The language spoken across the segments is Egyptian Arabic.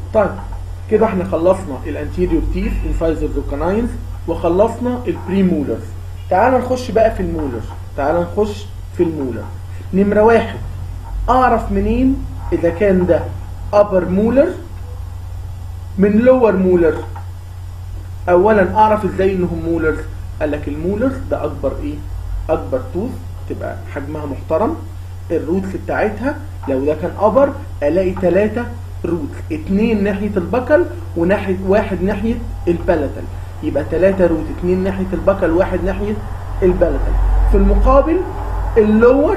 طيب كده احنا خلصنا الانتيريور تيث انفايزرز وكاناينز وخلصنا البري مولرز تعال نخش بقى في المولر تعال نخش في المولر نمرة واحد اعرف منين اذا كان ده upper مولر من lower مولر اولا اعرف ازاي انهم مولرز قال لك المولر ده اكبر ايه اكبر توث تبقى حجمها محترم الروتس بتاعتها لو ده كان ابر الاقي ثلاثة روت اتنين ناحية البكل وناحية واحد ناحية البلتل يبقى ثلاثة روت اتنين ناحية البكل واحد ناحية البلتل في المقابل اللور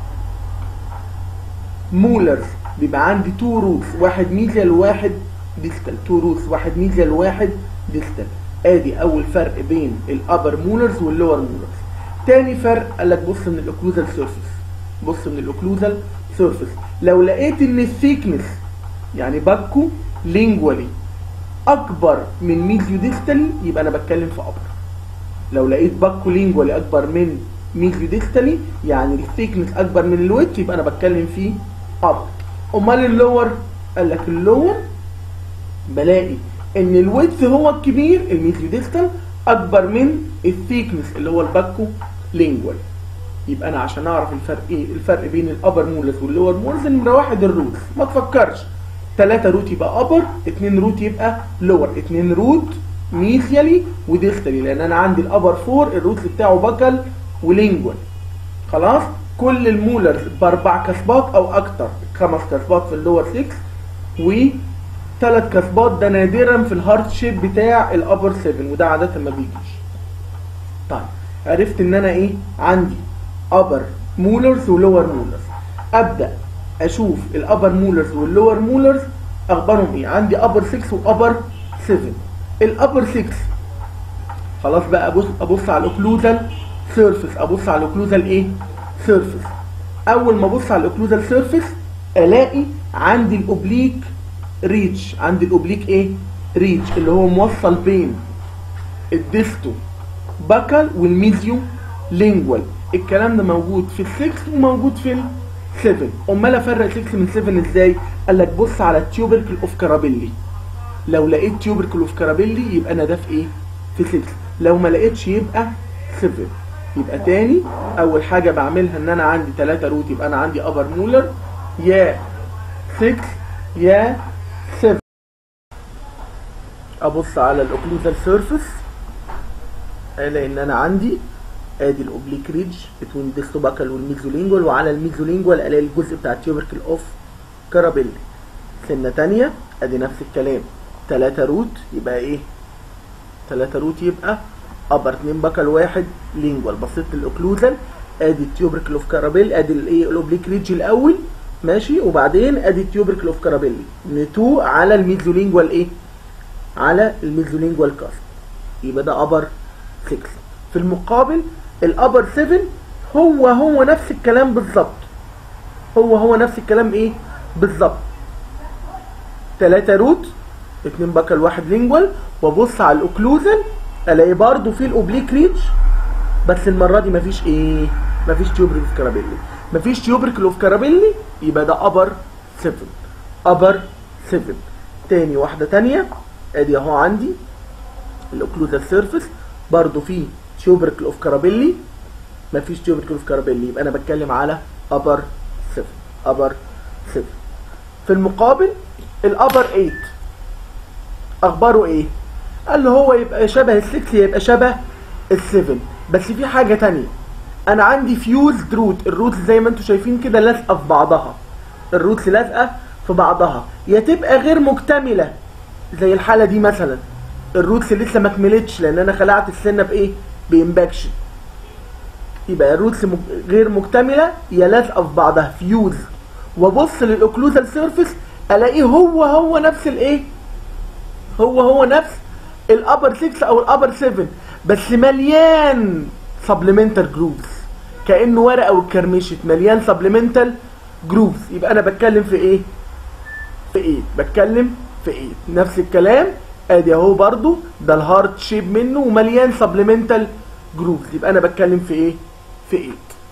مولرز بيبقى عندي تو روتس واحد ميزيال وواحد ديستال تو روتس واحد ميزيال وواحد ديستال ادي اول فرق بين الابر مولرز واللور مولرز تاني فرق قال لك بص من الاوكلوزال سيرفيس بص من الاوكلوزال سيرفيس لو لقيت ان الثيكنس يعني باكو لينجوالي اكبر من ميزيو ديستالي يبقى انا بتكلم في ابر لو لقيت باكو لينجوالي اكبر من ميزيو ديستالي يعني الثيكنس اكبر من الويت يبقى انا بتكلم في ابر امال اللور قال لك اللور بلاقي ان الويدث هو الكبير الميزيو ديستال اكبر من الثيكنس اللي هو الباكو لينجوال يبقى انا عشان اعرف الفرق ايه الفرق بين الابر مولز واللور مولز نمره واحد الروت ما تفكرش 3 روت يبقى ابر 2 روت يبقى لور 2 روت ميزيالي وديستالي لان انا عندي الابر 4 الروت بتاعه بكل ولينجوال خلاص كل المولرز باربع كسبات او اكتر خمس كسبات في اللور 6 و ثلاث كسبات ده نادرا في الهارت شيب بتاع الابر 7 وده عاده ما بيجيش طيب عرفت ان انا ايه عندي ابر مولرز ولور مولرز ابدا اشوف الابر مولرز واللور مولرز اخبارهم ايه عندي ابر 6 وابر 7 الابر 6 خلاص بقى ابص ابص على الاوكلوزال سيرفيس ابص على الاوكلوزال ايه سيرفيس اول ما ابص على الاوكلوزال سيرفيس الاقي عندي الاوبليك ريتش عندي الاوبليك ايه ريتش اللي هو موصل بين الديستو باكال والميزيو لينجوال الكلام ده موجود في السكس وموجود في السيفن امال افرق 6 من 7 ازاي قال لك بص على التيوبركل اوف كارابيلي لو لقيت تيوبركل اوف كارابيلي يبقى انا ده في ايه في 6 لو ما لقيتش يبقى 7 يبقى تاني اول حاجه بعملها ان انا عندي 3 روت يبقى انا عندي ابر مولر يا 6 يا 7 ابص على الاوكلوزال سيرفيس الاقي ان انا عندي ادي الاوبليك ريدج بتوين الديستوباكال والميزولينجوال وعلى الميزولينجوال الاقي الجزء بتاع التيوبركل اوف كارابيلي سنه تانية ادي نفس الكلام 3 روت يبقى ايه 3 روت يبقى ابر 2 باكال واحد لينجوال بصيت للاوكلوزال ادي التيوبركل اوف كارابيل ادي الايه الاوبليك ريدج الاول ماشي وبعدين ادي التيوبركل اوف كارابيلي نتو على الميزولينجوال ايه على الميزولينجوال كاست يبقى ده ابر 6 في المقابل الابر 7 هو هو نفس الكلام بالظبط هو هو نفس الكلام ايه بالظبط 3 روت 2 باكل واحد لينجوال وابص على الاوكلوزال الاقي برضو في الاوبليك ريتش بس المره دي مفيش ايه مفيش تيوبركل اوف كارابيلي مفيش تيوبركل اوف كارابيلي يبقى ده ابر 7 ابر 7 تاني واحده تانية ادي اهو عندي الاوكلوزال سيرفيس برضو في تيوبركل اوف كارابيلي مفيش تيوبركل اوف كارابيلي يبقى انا بتكلم على ابر 7 ابر 7 في المقابل الابر 8 اخباره ايه قال له هو يبقى شبه ال6 يبقى شبه ال7 بس في حاجه تانية انا عندي فيوزد روت الروت زي ما انتم شايفين كده لازقه في بعضها الروت لازقه في بعضها يا تبقى غير مكتمله زي الحاله دي مثلا الروتس لسه ما كملتش لان انا خلعت السنه بايه بامباكشن يبقى الروتس مك... غير مكتمله يا لازقه في بعضها فيوز وابص للاوكلوزال سيرفيس الاقيه هو هو نفس الايه هو هو نفس الابر 6 او الابر 7 بس مليان سبلمنتال جروفز كانه ورقه واتكرمشت مليان سبلمنتال جروفز يبقى انا بتكلم في ايه في ايه بتكلم في ايه نفس الكلام ادي اهو برضو ده الهارت شيب منه ومليان سبلمنتال جروفز يبقى انا بتكلم في ايه في 8